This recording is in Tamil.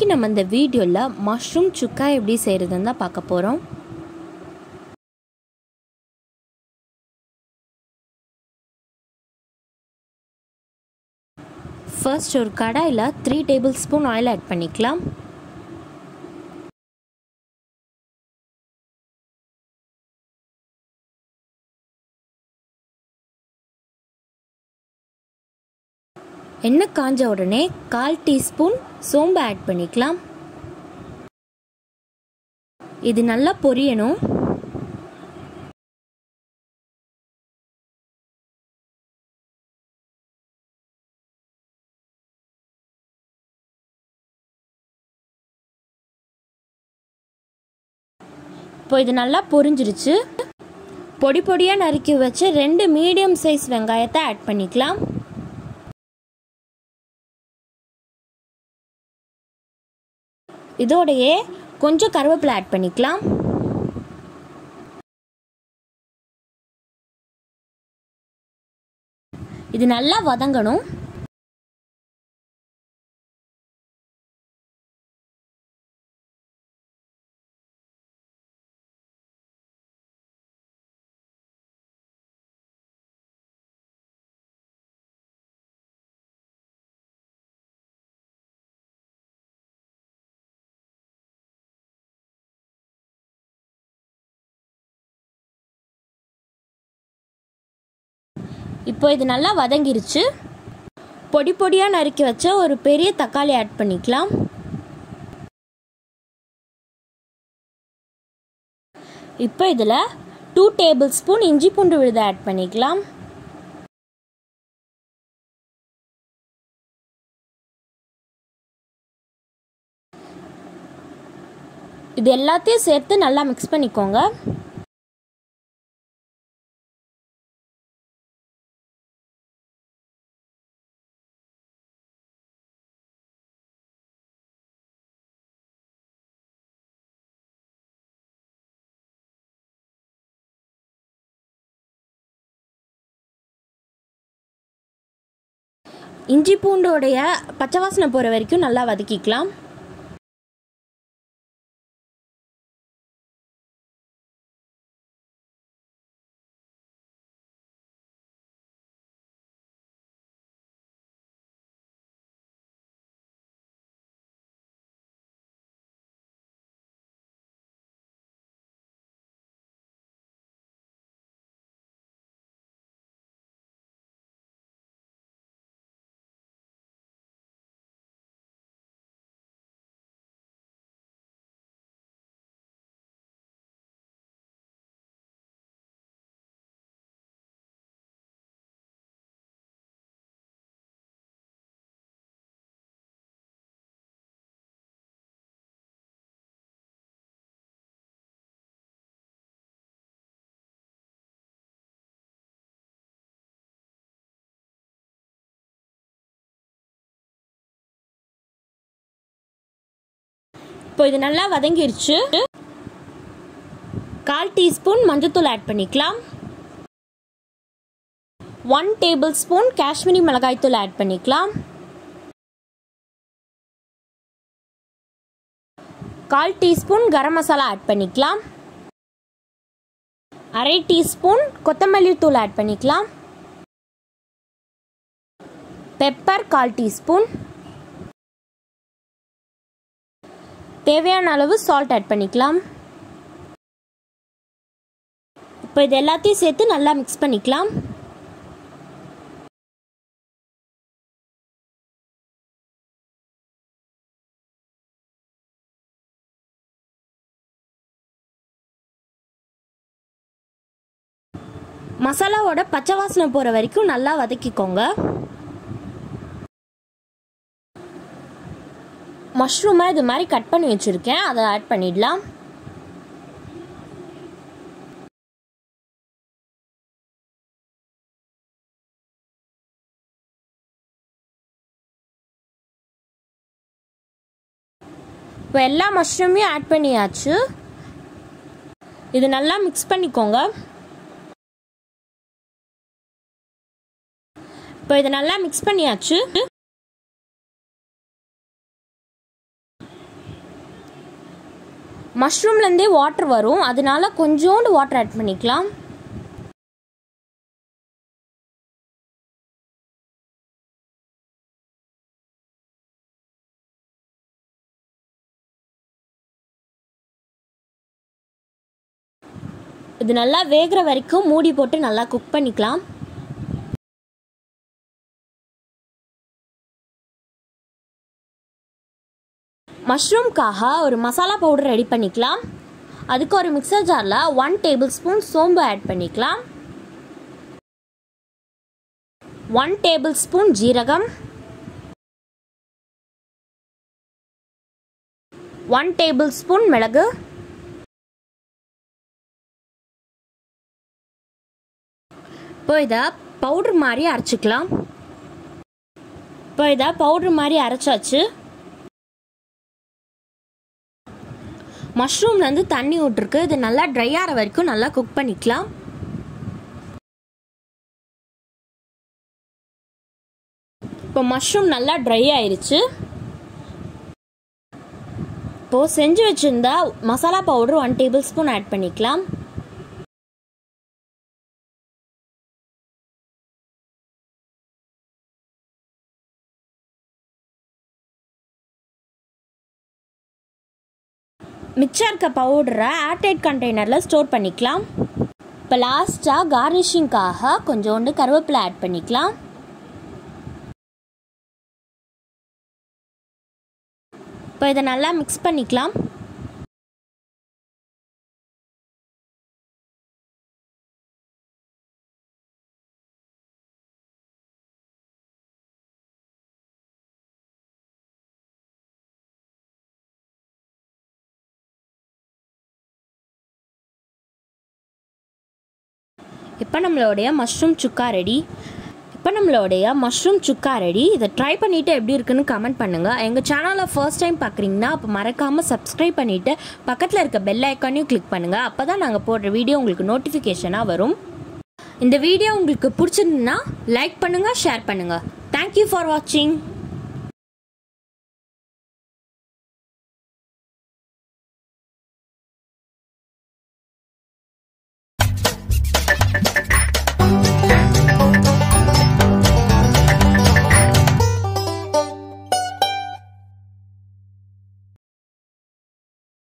நம்ம இந்த வீடியோவில் மஷ்ரூம் சுக்கா எப்படி செய்கிறதுன்னு தான் பார்க்க போகிறோம் ஃபர்ஸ்ட் ஒரு கடாயில் three tablespoon oil add பண்ணிக்கலாம் எண்ணெய் காஞ்ச உடனே கால் டீஸ்பூன் சோம்பு ஆட் பண்ணிக்கலாம் இது நல்லா பொரியணும் இப்போ இது நல்லா பொரிஞ்சிருச்சு பொடி பொடியாக நறுக்கி வச்சு ரெண்டு மீடியம் சைஸ் வெங்காயத்தை ஆட் பண்ணிக்கலாம் இதோடையே கொஞ்சம் கருவேப்பிலை ஆட் பண்ணிக்கலாம் இது நல்லா வதங்கணும் இப்போ இது நல்லா வதங்கிருச்சு பொடி பொடியாக நறுக்கி வச்ச ஒரு பெரிய தக்காளி ஆட் பண்ணிக்கலாம் இப்போ இதில் டூ டேபிள் ஸ்பூன் இஞ்சி பூண்டு விழுதை ஆட் பண்ணிக்கலாம் இது எல்லாத்தையும் சேர்த்து நல்லா மிக்ஸ் பண்ணிக்கோங்க இஞ்சி பூண்டோடைய பச்சை வாசனை போகிற வரைக்கும் நல்லா வதக்கிக்கலாம் இப்போ இது நல்லா வதங்கிருச்சு கால் டீஸ்பூன் மஞ்சத்தூள் ஆட் பண்ணிக்கலாம் ஒன் டேபிள் ஸ்பூன் காஷ்மீரி மிளகாய்த்தூள் ஆட் பண்ணிக்கலாம் கால் டீஸ்பூன் கரம் மசாலா ஆட் பண்ணிக்கலாம் அரை டீஸ்பூன் கொத்தமல்லி தூள் ஆட் பண்ணிக்கலாம் பெப்பர் கால் டீஸ்பூன் தேவையான அளவு சால்ட் ஆட் பண்ணிக்கலாம் இப்போ இது எல்லாத்தையும் சேர்த்து நல்லா மிக்ஸ் பண்ணிக்கலாம் மசாலாவோட பச்சை வாசனை போகிற வரைக்கும் நல்லா வதக்கிக்கோங்க மஷ்ரூமை இது மாதிரி கட் பண்ணி வச்சுருக்கேன் அதை ஆட் பண்ணிடலாம் இப்போ எல்லா மஷ்ரூமையும் ஆட் பண்ணியாச்சு இது நல்லா மிக்ஸ் பண்ணிக்கோங்க இப்போ இதை நல்லா மிக்ஸ் பண்ணியாச்சு மஷ்ரூம்லேருந்தே வாட்டர் வரும் அதனால கொஞ்சோண்டு வாட்டர் ஆட் பண்ணிக்கலாம் இது நல்லா வேகிற வரைக்கும் மூடி போட்டு நல்லா குக் பண்ணிக்கலாம் மஷ்ரூம்காக ஒரு மசாலா பவுடர் ரெடி பண்ணிக்கலாம் அதுக்கு ஒரு மிக்சர் ஜாரில் ஒன் டேபிள் ஸ்பூன் சோம்பு ஆட் பண்ணிக்கலாம் ஒன் டேபிள் ஸ்பூன் ஜீரகம் ஒன் டேபிள் ஸ்பூன் மிளகு இப்போ இதை பவுட்ரு மாதிரி அரைச்சிக்கலாம் இப்போ இதை பவுட்ரு மாதிரி அரைச்சாச்சு மஷ்ரூம்லேருந்து தண்ணி விட்டுருக்கு இது நல்லா ட்ரை ஆகிற வரைக்கும் நல்லா குக் பண்ணிக்கலாம் இப்போ மஷ்ரூம் நல்லா ட்ரை ஆயிருச்சு இப்போது செஞ்சு வச்சுருந்தா masala powder one tablespoon add பண்ணிக்கலாம் மிச்சம் இருக்க பவுடரை ஏர்டைட் கண்டெய்னரில் ஸ்டோர் பண்ணிக்கலாம் இப்போ லாஸ்ட்டாக கார்னிஷிங்காக கொஞ்சோண்டு கருவேப்பிலை ஆட் பண்ணிக்கலாம் இப்போ இதை நல்லா மிக்ஸ் பண்ணிக்கலாம் இப்போ நம்மளுடைய மஷ்ரூம் சுக்கா ரெடி இப்போ நம்மளுடைய மஷ்ரூம் சுக்கா ரெடி இதை ட்ரை பண்ணிவிட்டு எப்படி இருக்குன்னு கமெண்ட் பண்ணுங்கள் எங்கள் சேனலில் ஃபர்ஸ்ட் டைம் பார்க்குறீங்கன்னா அப்போ மறக்காமல் சப்ஸ்கிரைப் பண்ணிவிட்டு பக்கத்தில் இருக்க பெல் ஐக்கானையும் கிளிக் பண்ணுங்கள் அப்போ தான் நாங்கள் போடுற வீடியோ உங்களுக்கு நோட்டிஃபிகேஷனாக வரும் இந்த வீடியோ உங்களுக்கு பிடிச்சிருந்துன்னா லைக் பண்ணுங்கள் ஷேர் பண்ணுங்கள் தேங்க்யூ ஃபார் வாட்சிங்